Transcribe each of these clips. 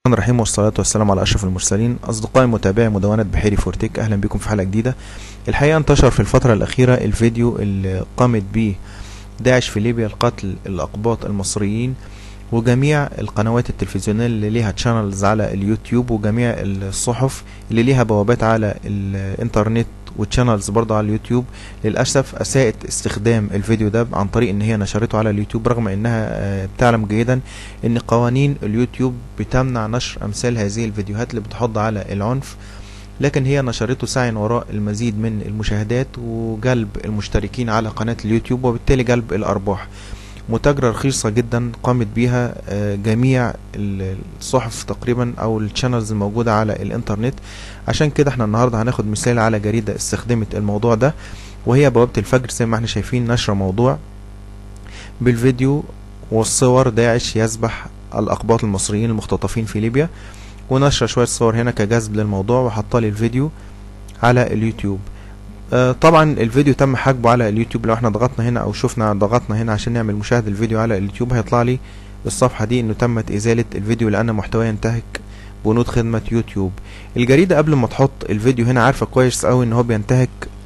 الرحمن الرحيم والصلاة والسلام على أشرف المرسلين أصدقائي متابعي مدونة بحيري فورتيك أهلا بكم في حلقة جديدة الحقيقة انتشر في الفترة الأخيرة الفيديو اللي قامت به داعش في ليبيا لقتل الأقباط المصريين وجميع القنوات التلفزيونية اللي ليها تشانلز على اليوتيوب وجميع الصحف اللي ليها بوابات على الانترنت وتشانلز برضه على اليوتيوب للأسف أساءت استخدام الفيديو ده عن طريق إن هي نشرته على اليوتيوب رغم إنها بتعلم جيدا إن قوانين اليوتيوب بتمنع نشر أمثال هذه الفيديوهات اللي بتحض على العنف لكن هي نشرته سعيا وراء المزيد من المشاهدات وجلب المشتركين على قناة اليوتيوب وبالتالي جلب الأرباح متاجرة رخيصة جدا قامت بيها جميع الصحف تقريبا او الشانلز الموجودة على الانترنت عشان كده احنا النهاردة هناخد مثال على جريدة استخدمت الموضوع ده وهي بوابة الفجر زي ما احنا شايفين نشر موضوع بالفيديو والصور داعش يذبح الأقباط المصريين المختطفين في ليبيا ونشر شوية صور هنا كجذب للموضوع وحطالي الفيديو على اليوتيوب طبعا الفيديو تم حجبه على اليوتيوب لو احنا ضغطنا هنا او شفنا ضغطنا هنا عشان نعمل مشاهدة الفيديو على اليوتيوب هيطلع لي الصفحة دي انه تمت ازالة الفيديو لان محتواه ينتهك بنود خدمة يوتيوب الجريدة قبل ما تحط الفيديو هنا عارفة كويس اوي ان هو بينتهك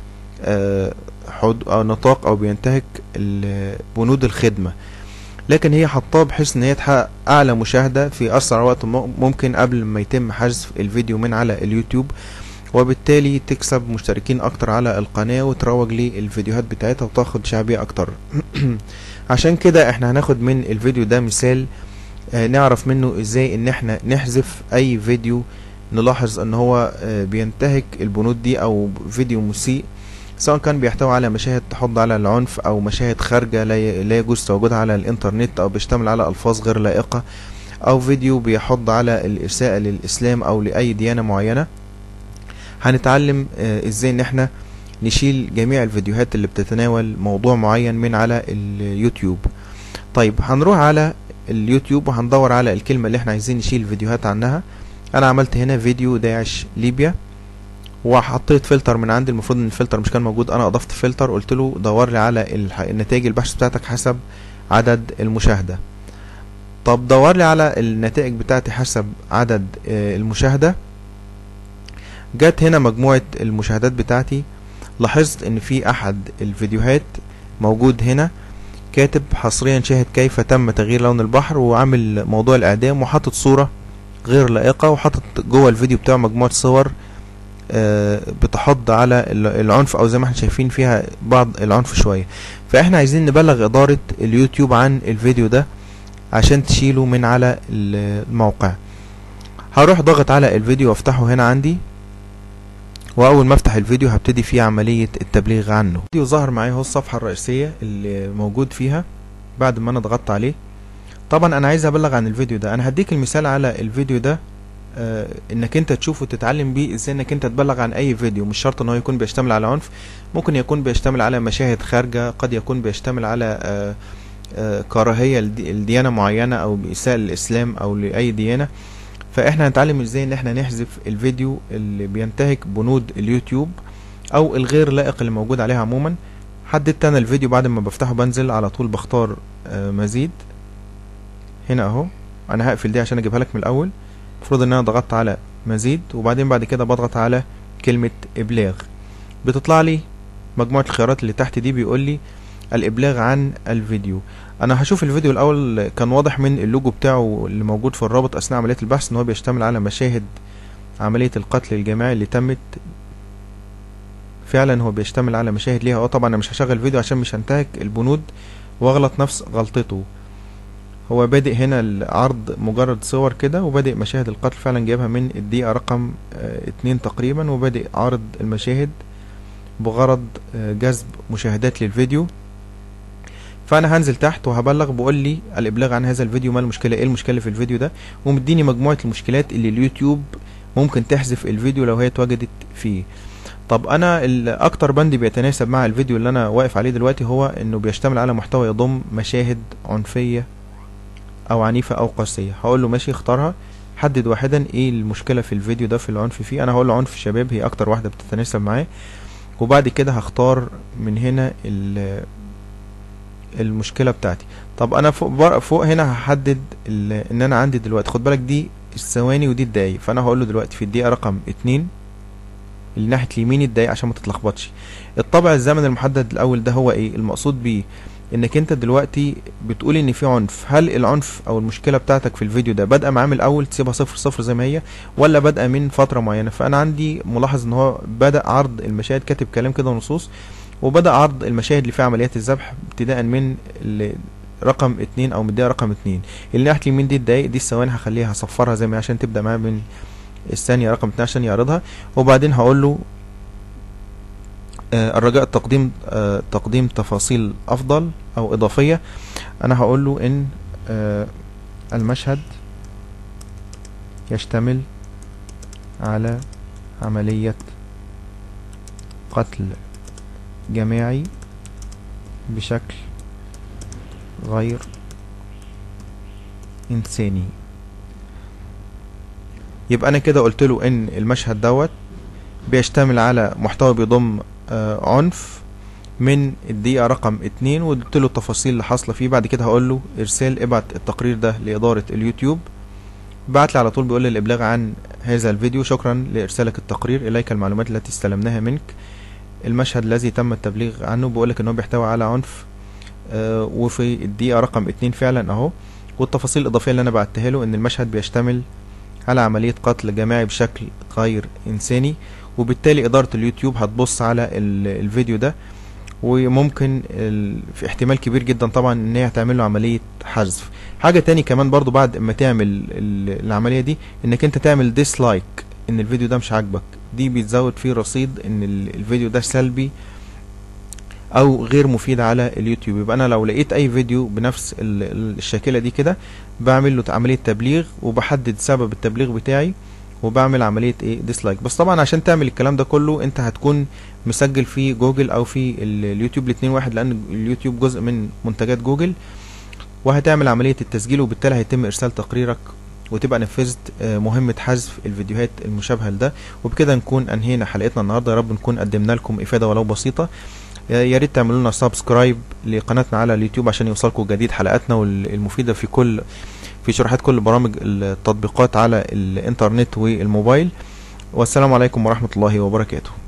حد او نطاق او بينتهك بنود الخدمة لكن هي حطاه بحيث ان هي تحقق اعلى مشاهدة في اسرع وقت ممكن قبل ما يتم حذف الفيديو من على اليوتيوب وبالتالي تكسب مشتركين اكتر على القناة وتروج للفيديوهات بتاعتها وتاخد شعبية اكتر عشان كده احنا هناخد من الفيديو ده مثال اه نعرف منه ازاي ان احنا نحذف اي فيديو نلاحظ ان هو اه بينتهك البنود دي او فيديو مسيء سواء كان بيحتوي على مشاهد تحض على العنف او مشاهد خارجة لا يجوز تواجدها على الانترنت او بيشتمل على الفاظ غير لائقة او فيديو بيحض على الاساءة للاسلام او لاي ديانة معينة هنتعلم ازاي ان احنا نشيل جميع الفيديوهات اللي بتتناول موضوع معين من على اليوتيوب طيب هنروح على اليوتيوب وهندور على الكلمة اللي احنا عايزين نشيل الفيديوهات عنها انا عملت هنا فيديو داعش ليبيا وحطيت فلتر من عندي المفروض ان الفلتر مش كان موجود انا اضفت فلتر قلت له دور لي على النتائج البحث بتاعتك حسب عدد المشاهدة طب دور لي على النتائج بتاعتي حسب عدد المشاهده جت هنا مجموعة المشاهدات بتاعتي لاحظت ان في احد الفيديوهات موجود هنا كاتب حصريا شاهد كيف تم تغيير لون البحر وعامل موضوع الاعدام وحاطط صورة غير لائقة وحاطط جوه الفيديو بتاعه مجموعة صور بتحض على العنف او زي ما احنا شايفين فيها بعض العنف شوية فاحنا عايزين نبلغ ادارة اليوتيوب عن الفيديو ده عشان تشيله من على الموقع هروح ضغط على الفيديو وافتحه هنا عندي واول ما افتح الفيديو هبتدي فيه عملية التبليغ عنه الفيديو ظهر معايا اهو الصفحة الرئيسية اللي موجود فيها بعد ما انا ضغطت عليه طبعا انا عايز ابلغ عن الفيديو ده انا هديك المثال على الفيديو ده آه انك انت تشوفه وتتعلم بيه ازاي انك انت تبلغ عن اي فيديو مش شرط ان هو يكون بيشتمل على عنف ممكن يكون بيشتمل على مشاهد خارجة قد يكون بيشتمل على آه آه كراهية لديانة معينة او بإساءة للاسلام او لاي ديانة فاحنا هنتعلم ازاي ان احنا نحذف الفيديو اللي بينتهك بنود اليوتيوب او الغير لائق اللي موجود عليها عموما حددت انا الفيديو بعد ما بفتحه بنزل على طول بختار مزيد هنا اهو انا هقفل دي عشان اجيبها لك من الاول المفروض ان انا ضغطت على مزيد وبعدين بعد كده بضغط على كلمة ابلاغ بتطلع لي مجموعة الخيارات اللي تحت دي بيقول لي الابلاغ عن الفيديو انا هشوف الفيديو الاول كان واضح من اللوجو بتاعه اللي موجود في الرابط اثناء عمليه البحث ان هو بيشتمل على مشاهد عمليه القتل الجماعي اللي تمت فعلا هو بيشتمل على مشاهد ليها اه طبعا انا مش هشغل فيديو عشان مش هنتهك البنود واغلط نفس غلطته هو بادئ هنا العرض مجرد صور كده وبادئ مشاهد القتل فعلا جايبها من الدقيقه رقم اه اتنين تقريبا وبادئ عرض المشاهد بغرض اه جذب مشاهدات للفيديو فانا هنزل تحت وهبلغ بقول لي الابلاغ عن هذا الفيديو ما المشكله ايه المشكله في الفيديو ده ومديني مجموعه المشكلات اللي اليوتيوب ممكن تحذف الفيديو لو هي اتوجدت فيه طب انا اكتر بند بيتناسب مع الفيديو اللي انا واقف عليه دلوقتي هو انه بيشتمل على محتوى يضم مشاهد عنفيه او عنيفه او قاسيه هقول له ماشي اختارها حدد واحدا ايه المشكله في الفيديو ده في العنف فيه انا هقول له عنف شباب هي اكتر واحده بتتناسب معاه وبعد كده هختار من هنا المشكله بتاعتي طب انا فوق بر... فوق هنا هحدد ال... ان انا عندي دلوقتي خد بالك دي الثواني ودي الدقايق فانا هقول له دلوقتي في الدقيقه رقم اتنين اللي ناحيه اليمين الدقايق عشان ما تتلخبطش الطبع الزمن المحدد الاول ده هو ايه المقصود بيه انك انت دلوقتي بتقول ان في عنف هل العنف او المشكله بتاعتك في الفيديو ده بادئه معاه من الاول تسيبها صفر صفر زي ما هي ولا بادئه من فتره معينه فانا عندي ملاحظ ان هو بدا عرض المشاهد كاتب كلام كده ونصوص وبدا عرض المشاهد اللي فيها عمليات الذبح ابتداء من ال- رقم اتنين او من الدقيقه رقم اتنين اللي ناحيه اليمين دي الدقايق دي الثواني هخليها هصفرها زي ما هي عشان تبدا معايا من الثانيه رقم اتنين عشان يعرضها وبعدين هقول له آه، الرجاء تقديم آه، تقديم تفاصيل افضل او اضافيه انا هقول له ان آه، المشهد يشتمل على عملية قتل جماعي بشكل غير انساني يبقى انا كده قلت له ان المشهد دوت بيشتمل على محتوى بيضم آه، عنف من الدقيقة رقم اتنين وقلت له التفاصيل اللي حاصلة فيه بعد كده هقول له ارسال ابعت التقرير ده لإدارة اليوتيوب بعت لي على طول بيقول لي الإبلاغ عن هذا الفيديو شكرا لإرسالك التقرير إليك المعلومات التي استلمناها منك المشهد الذي تم التبليغ عنه بيقولك إن هو بيحتوي على عنف آه، وفي الدقيقة رقم اتنين فعلا أهو والتفاصيل الإضافية اللي أنا بعتها له إن المشهد بيشتمل على عملية قتل جماعي بشكل غير إنساني وبالتالي إدارة اليوتيوب هتبص على ال- الفيديو ده وممكن ال... في احتمال كبير جدا طبعا ان هي هتعمل له عمليه حذف حاجه تاني كمان برضو بعد ما تعمل ال... العمليه دي انك انت تعمل ديسلايك ان الفيديو ده مش عاجبك دي بتزود فيه رصيد ان ال... الفيديو ده سلبي او غير مفيد على اليوتيوب يبقى انا لو لقيت اي فيديو بنفس ال... ال- الشاكله دي كده بعمل له عمليه تبليغ وبحدد سبب التبليغ بتاعي وبعمل عمليه ايه ديسلايك بس طبعا عشان تعمل الكلام ده كله انت هتكون مسجل في جوجل او في ال- اليوتيوب الاتنين واحد لان اليوتيوب جزء من منتجات جوجل وهتعمل عملية التسجيل وبالتالي هيتم ارسال تقريرك وتبقى نفذت آه، مهمة حذف الفيديوهات المشابهة لده وبكده نكون انهينا حلقتنا النهاردة يا رب نكون قدمنا لكم افادة ولو بسيطة يا يا ريت تعملوا لنا سبسكرايب لقناتنا على اليوتيوب عشان يوصلكم جديد حلقاتنا والمفيدة في كل في شروحات كل برامج التطبيقات على الانترنت والموبايل والسلام عليكم ورحمة الله وبركاته